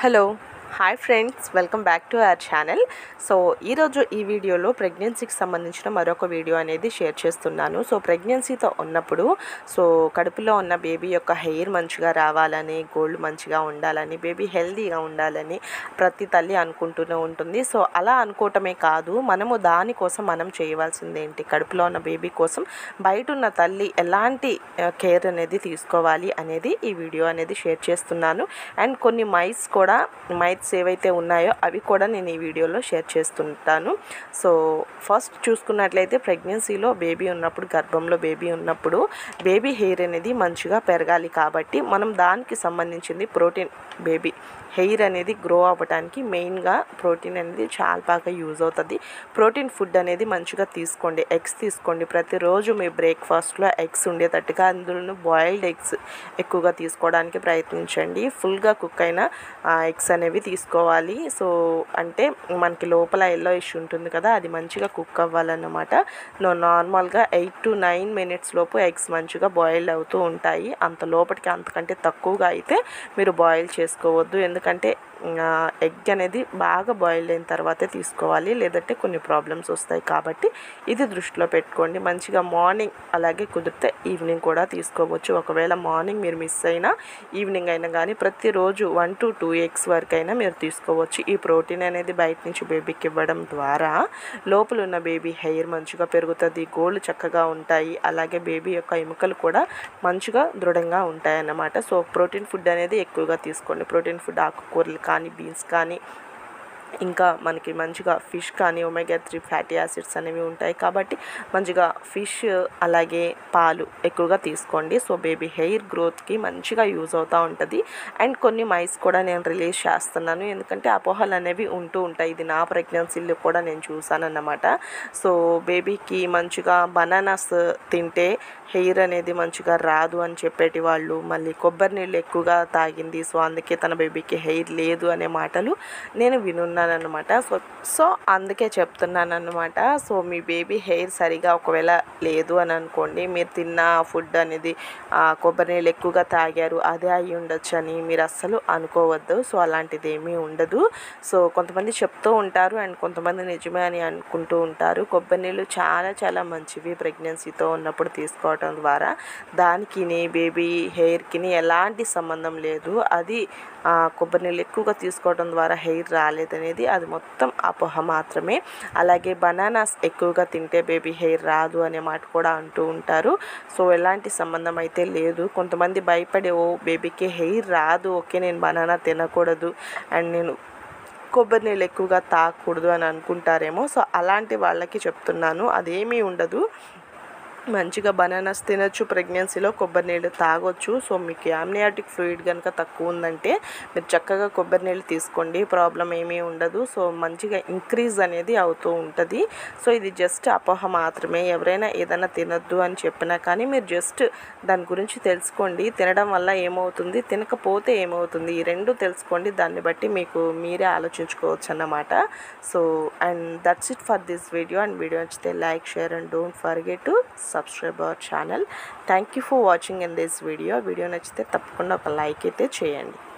hello hi friends welcome back to our channel so ఈరోజు ఈ వీడియోలో ప్రెగ్నెన్సీకి సంబంధించిన మరొక వీడియో అనేది షేర్ చేస్తున్నాను సో ప్రెగ్నెన్సీతో ఉన్నప్పుడు సో కడుపులో ఉన్న బేబీ యొక్క హెయిర్ మంచిగా రావాలని గోల్డ్ మంచిగా ఉండాలని బేబీ హెల్తీగా ఉండాలని ప్రతి తల్లి అనుకుంటూనే ఉంటుంది సో అలా అనుకోవటమే కాదు మనము దానికోసం మనం చేయవలసింది ఏంటి కడుపులో ఉన్న బేబీ కోసం బయట ఉన్న తల్లి ఎలాంటి కేర్ అనేది తీసుకోవాలి అనేది ఈ వీడియో అనేది షేర్ చేస్తున్నాను అండ్ కొన్ని మైట్స్ కూడా మైట్స్ ఏవైతే ఉన్నాయో అవి కూడా నేను ఈ వీడియోలో షేర్ చేస్తుంటాను సో ఫస్ట్ చూసుకున్నట్లయితే ప్రెగ్నెన్సీలో బేబీ ఉన్నప్పుడు గర్భంలో బేబీ ఉన్నప్పుడు బేబీ హెయిర్ అనేది మంచిగా పెరగాలి కాబట్టి మనం దానికి సంబంధించింది ప్రోటీన్ బేబీ హెయిర్ అనేది గ్రో అవ్వడానికి మెయిన్గా ప్రోటీన్ అనేది చాలా బాగా యూజ్ అవుతుంది ప్రోటీన్ ఫుడ్ అనేది మంచిగా తీసుకోండి ఎగ్స్ తీసుకోండి ప్రతిరోజు మీ బ్రేక్ఫాస్ట్లో ఎగ్స్ ఉండేటట్టుగా అందులో బాయిల్డ్ ఎగ్స్ ఎక్కువగా తీసుకోవడానికి ప్రయత్నించండి ఫుల్గా కుక్ అయిన ఎగ్స్ అనేవి తీసుకోవాలి సో అంటే మనకి లోపల ఎల్లో ఇష్యూ ఉంటుంది కదా అది మంచిగా కుక్ అవ్వాలన్నమాట నో నార్మల్గా ఎయిట్ టు నైన్ మినిట్స్ లోపు ఎగ్స్ మంచిగా బాయిల్డ్ అవుతూ ఉంటాయి అంత లోపలికి అంతకంటే తక్కువగా అయితే మీరు బాయిల్ చేసుకోవద్దు ఎందుకంటే ఎగ్ అనేది బాగా బాయిల్ అయిన తర్వాతే తీసుకోవాలి లేదంటే కొన్ని ప్రాబ్లమ్స్ వస్తాయి కాబట్టి ఇది దృష్టిలో పెట్టుకోండి మంచిగా మార్నింగ్ అలాగే కుదిరితే ఈవినింగ్ కూడా తీసుకోవచ్చు ఒకవేళ మార్నింగ్ మీరు మిస్ అయినా ఈవినింగ్ అయినా కానీ ప్రతిరోజు వన్ టు టూ ఎగ్స్ వరకు అయినా మీరు తీసుకోవచ్చు ఈ ప్రోటీన్ అనేది బయట నుంచి బేబీకి ఇవ్వడం ద్వారా లోపల ఉన్న బేబీ హెయిర్ మంచిగా పెరుగుతుంది గోళ్ళు చక్కగా ఉంటాయి అలాగే బేబీ యొక్క ఎముకలు కూడా మంచిగా దృఢంగా ఉంటాయి అన్నమాట సో ప్రోటీన్ ఫుడ్ అనేది ఎక్కువగా తీసుకోండి ప్రోటీన్ ఫుడ్ ఆకుకూరలు కానీ బీన్స్ కానీ ఇంకా మనకి మంచిగా ఫిష్ కానీ ఒమేగా త్రీ ఫ్యాటీ యాసిడ్స్ అనేవి ఉంటాయి కాబట్టి మంచిగా ఫిష్ అలాగే పాలు ఎక్కువగా తీసుకోండి సో బేబీ హెయిర్ గ్రోత్కి మంచిగా యూజ్ అవుతూ ఉంటుంది అండ్ కొన్ని మైస్ కూడా నేను రిలీజ్ చేస్తున్నాను ఎందుకంటే అపోహలు అనేవి ఉంటూ ఉంటాయి ఇది నా ప్రెగ్నెన్సీలో కూడా నేను చూసాను అన్నమాట సో బేబీకి మంచిగా బనానాస్ తింటే హెయిర్ అనేది మంచిగా రాదు అని చెప్పేటి వాళ్ళు మళ్ళీ కొబ్బరి నీళ్ళు ఎక్కువగా తాగింది సో అందుకే తన బేబీకి హెయిర్ లేదు అనే మాటలు నేను వినున్నాను అనమాట సో సో అందుకే చెప్తున్నాను అనమాట సో మీ బేబీ హెయిర్ సరిగా ఒకవేళ లేదు అని అనుకోండి మీరు తిన్న ఫుడ్ అనేది కొబ్బరి నీళ్ళు ఎక్కువగా తాగారు అదే అయి ఉండొచ్చు అని మీరు అస్సలు అనుకోవద్దు సో అలాంటిది ఏమీ ఉండదు సో కొంతమంది చెప్తూ ఉంటారు అండ్ కొంతమంది నిజమే అని అనుకుంటూ ఉంటారు కొబ్బరి నీళ్ళు చాలా చాలా మంచివి ప్రెగ్నెన్సీతో ఉన్నప్పుడు తీసుకోవడం ద్వారా దానికి బేబీ హెయిర్కి ఎలాంటి సంబంధం లేదు అది కొబ్బరి నీళ్ళు ఎక్కువగా తీసుకోవడం ద్వారా హెయిర్ రాలేదనేది అది మొత్తం అపోహ మాత్రమే అలాగే బనానాస్ ఎక్కువగా తింటే బేబీ హెయిర్ రాదు అనే మాట కూడా అంటూ ఉంటారు సో ఎలాంటి సంబంధం అయితే లేదు కొంతమంది భయపడి ఓ బేబీకి హెయిర్ రాదు ఓకే నేను బనానా తినకూడదు అండ్ నేను కొబ్బరి నీళ్ళు ఎక్కువగా తాగకూడదు అని అనుకుంటారేమో సో అలాంటి వాళ్ళకి చెప్తున్నాను అదేమీ ఉండదు మంచిగా బనానాస్ తినొచ్చు ప్రెగ్నెన్సీలో కొబ్బరి నీళ్ళు తాగొచ్చు సో మీకు యామ్నియాటిక్ ఫ్లూయిడ్ కనుక తక్కువ ఉందంటే మీరు చక్కగా కొబ్బరి నీళ్ళు తీసుకోండి ప్రాబ్లం ఏమీ ఉండదు సో మంచిగా ఇంక్రీజ్ అనేది అవుతూ ఉంటుంది సో ఇది జస్ట్ అపోహ మాత్రమే ఎవరైనా ఏదైనా తినొద్దు అని చెప్పినా కానీ మీరు జస్ట్ దాని గురించి తెలుసుకోండి తినడం వల్ల ఏమవుతుంది తినకపోతే ఏమవుతుంది ఈ రెండు తెలుసుకోండి దాన్ని బట్టి మీకు మీరే ఆలోచించుకోవచ్చు అన్నమాట so and that's it for this video and video నచ్చితే like share and don't forget to subscribe our channel thank you for watching in this video video నచ్చితే తప్పకుండా ఒక లైక్ అయితే చేయండి